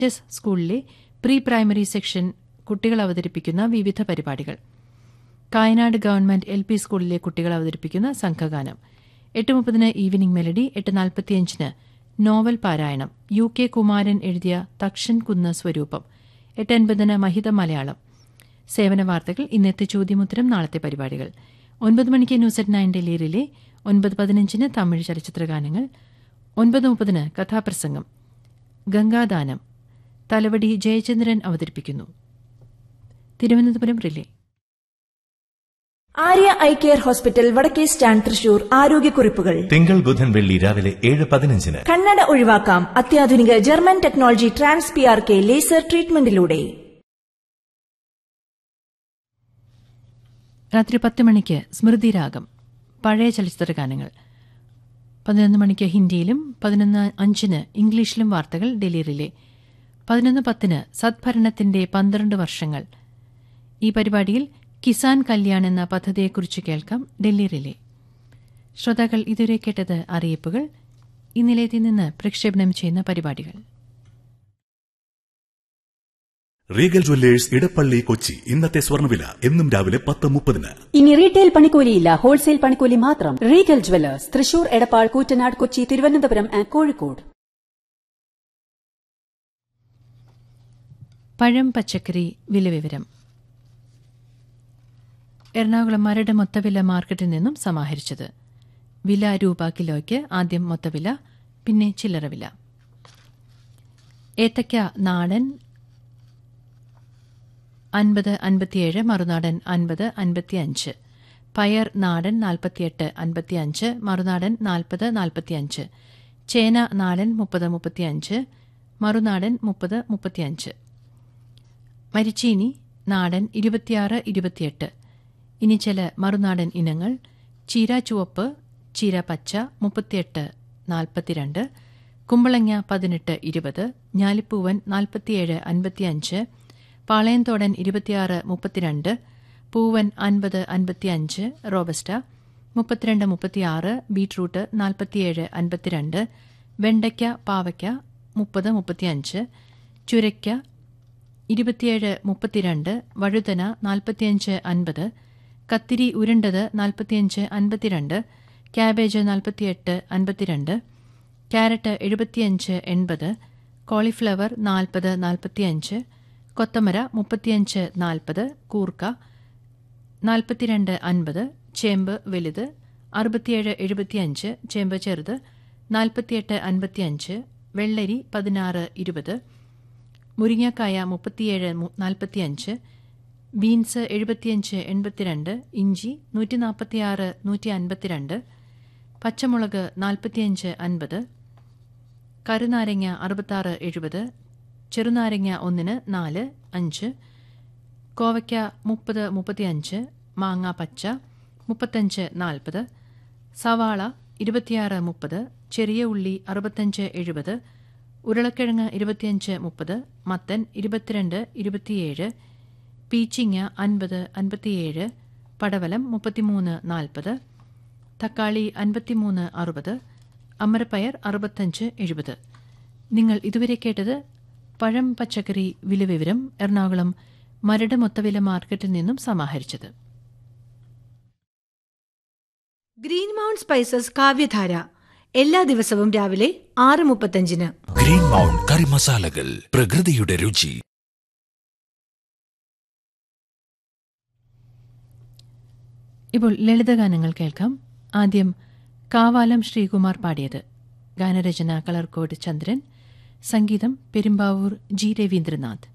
S സ്കൂളിലെ pre primary section കുട്ടികൾ അവതരിപ്പിക്കുന്ന വിവിധ പരിപാടികൾ കായനാട് ഗവൺമെന്റ് എൽ പി സ്കൂളിലെ കുട്ടികൾ അവതരിപ്പിക്കുന്ന സംഘഗാനം എട്ട് മുപ്പതിന് ഈവനിംഗ് മെലഡി എട്ട് നാൽപ്പത്തിയഞ്ചിന് നോവൽ പാരായണം യു കെ കുമാരൻ എഴുതിയ തക്ഷൻ കുന്ന് സ്വരൂപം എട്ട് അൻപതിന് മഹിത മലയാളം സേവന വാർത്തകൾ ഇന്നത്തെ ചോദ്യമുത്തരം നാളത്തെ പരിപാടികൾ ഒൻപത് മണിക്ക് ന്യൂസ് അറ്റ് നയൻ ഡൽഹിയിലെ ഒൻപത് പതിനഞ്ചിന് തമിഴ് ചലച്ചിത്ര ഗാനങ്ങൾ ഒൻപത് മുപ്പതിന് കഥാപ്രസംഗം ഗംഗാദാനം തലവടി ജയചന്ദ്രൻ അവതരിപ്പിക്കുന്നു Thiruvananthapuram relay Arya I care hospital വടക്കേ സ്റ്റാൻഡ് തൃശൂർ ആരോഗ്യക്കുറിപ്പുകൾ തിങ്കൾ ബുധൻ വെള്ളി രാവിലെ ഏഴ് പതിനഞ്ചിന് കണ്ണട ഒഴിവാക്കാം അത്യാധുനിക German technology trans P R K laser ട്രീറ്റ്മെന്റിലൂടെ രാത്രി പത്ത് മണിക്ക് സ്മൃതിരാഗം പഴയ ചലച്ചിത്ര ഗാനങ്ങൾ പതിനൊന്ന് മണിക്ക് ഹിന്ദിയിലും പതിനൊന്ന് അഞ്ചിന് ഇംഗ്ലീഷിലും വാർത്തകൾ ഡൽഹി റിലേ പതിനൊന്ന് പത്തിന് സദ്ഭരണത്തിന്റെ പന്ത്രണ്ട് വർഷങ്ങൾ ഈ പരിപാടിയിൽ കിസാൻ കല്യാൺ എന്ന പദ്ധതിയെക്കുറിച്ച് കേൾക്കാം ഡൽഹി റിലേ ശ്രോതാക്കൾ ഇതുവരെ കേട്ടത് അറിയിപ്പുകൾ ഈ നിലയത്തിൽ നിന്ന് പ്രക്ഷേപണം ചെയ്യുന്ന പരിപാടികൾ റീഗൽ ജ്വല്ലേഴ്സ് ഇടപ്പള്ളി കൊച്ചി ഇന്നത്തെ സ്വർണ്ണവില എന്നും രാവിലെ പത്ത് മുപ്പതിന് ഇനി റീറ്റെയിൽ പണിക്കൂലിയില്ല ഹോൾസെയിൽ പണിക്കൂലി മാത്രം regal jewellers Thrissur Edappal Koottanad Kochi Thiruvananthapuram and Kozhikode പഴം പച്ചക്കറി വിലവിവരം എറണാകുളം മരട് മൊത്തവില മാർക്കറ്റിൽ നിന്നും സമാഹരിച്ചത് വില രൂപ കിലോയ്ക്ക് ആദ്യം മൊത്തവില പിന്നെ ചില്ലറ വില ഏത്തയ്ക്ക നാടൻ അൻപത് അൻപത്തിയേഴ് മറുനാടൻ അൻപത് അൻപത്തിയഞ്ച് പയർ നാടൻ നാൽപ്പത്തിയെട്ട് അൻപത്തിയഞ്ച് മറുനാടൻ നാൽപ്പത് നാൽപ്പത്തിയഞ്ച് ചേന നാടൻ മുപ്പത് മുപ്പത്തിയഞ്ച് മറുനാടൻ മുപ്പത് മുപ്പത്തിയഞ്ച് മരിച്ചീനി നാടൻ ഇരുപത്തിയാറ് ഇരുപത്തിയെട്ട് ഇനി ചില മറുനാടൻ ഇനങ്ങൾ ചീര ചുവപ്പ് ചീര പച്ച മുപ്പത്തിയെട്ട് നാൽപ്പത്തിരണ്ട് കുമ്പളങ്ങ പതിനെട്ട് ഇരുപത് ഞാലിപ്പൂവൻ നാൽപ്പത്തിയേഴ് അൻപത്തിയഞ്ച് പാളയംതോടൻ ഇരുപത്തിയാറ് മുപ്പത്തിരണ്ട് പൂവൻ അൻപത് അൻപത്തിയഞ്ച് റോബസ്റ്റ മുപ്പത്തിരണ്ട് മുപ്പത്തിയാറ് ബീട്രൂട്ട് നാൽപ്പത്തിയേഴ് അൻപത്തിരണ്ട് വെണ്ടയ്ക്ക പാവയ്ക്ക മുപ്പത് മുപ്പത്തിയഞ്ച് ചുരയ്ക്ക ഇരുപത്തിയേഴ് മുപ്പത്തിരണ്ട് വഴുതന നാൽപ്പത്തിയഞ്ച് അൻപത് കത്തിരി ഉരുണ്ടത് നാൽപ്പത്തിയഞ്ച് അൻപത്തിരണ്ട് ക്യാബേജ് നാൽപ്പത്തിയെട്ട് അൻപത്തിരണ്ട് ക്യാരറ്റ് എഴുപത്തിയഞ്ച് എൺപത് കോളിഫ്ലവർ നാൽപ്പത് നാൽപ്പത്തിയഞ്ച് കൊത്തമര മുപ്പത്തിയഞ്ച് നാൽപ്പത് കൂർക്ക നാൽപ്പത്തിരണ്ട് അൻപത് ചേമ്പ് വലുത് അറുപത്തിയേഴ് എഴുപത്തിയഞ്ച് ചേമ്പ് ചെറുത് നാൽപ്പത്തിയെട്ട് അൻപത്തിയഞ്ച് വെള്ളരി പതിനാറ് ഇരുപത് മുരിങ്ങക്കായ മുപ്പത്തിയേഴ് നാൽപ്പത്തിയഞ്ച് ബീൻസ് എഴുപത്തിയഞ്ച് എൺപത്തിരണ്ട് ഇഞ്ചി നൂറ്റി നാൽപ്പത്തിയാറ് നൂറ്റി അൻപത്തിരണ്ട് പച്ചമുളക് നാൽപ്പത്തിയഞ്ച് അൻപത് കരുനാരങ്ങ അറുപത്താറ് എഴുപത് ചെറുനാരങ്ങ ഒന്നിന് നാല് അഞ്ച് കോവയ്ക്ക മുപ്പത് മുപ്പത്തിയഞ്ച് മാങ്ങ പച്ച മുപ്പത്തഞ്ച് നാൽപ്പത് സവാള ഇരുപത്തിയാറ് മുപ്പത് ചെറിയ ഉള്ളി അറുപത്തഞ്ച് എഴുപത് ഉരുളക്കിഴങ്ങ് ഇരുപത്തിയഞ്ച് മുപ്പത് മത്തൻ ഇരുപത്തിരണ്ട് ഇരുപത്തിയേഴ് പീച്ചിങ്ങ അൻപത് അൻപത്തിയേഴ് പടവലം മുപ്പത്തിമൂന്ന് നാൽപ്പത് തക്കാളി അൻപത്തിമൂന്ന് അറുപത് അമരപ്പയർ അറുപത്തഞ്ച് എഴുപത് നിങ്ങൾ ഇതുവരെ കേട്ടത് പഴം പച്ചക്കറി വിലവിവരം എറണാകുളം മരട് മൊത്തവില മാർക്കറ്റിൽ നിന്നും സമാഹരിച്ചത് ഗ്രീൻ മൗണ്ട് സ്പൈസസ് കാവ്യധാര എല്ലാ ദിവസവും രാവിലെ ആറ് മുപ്പത്തഞ്ചിന് ഗ്രീൻ മൗണ്ട് കറി മസാലകൾ പ്രകൃതിയുടെ രുചി ഇപ്പോൾ ലളിതഗാനങ്ങൾ കേൾക്കാം ആദ്യം കാവാലം ശ്രീകുമാർ പാടിയത് ഗാനരചന കളർകോട് ചന്ദ്രൻ സംഗീതം പെരുമ്പാവൂർ ജി രവീന്ദ്രനാഥ്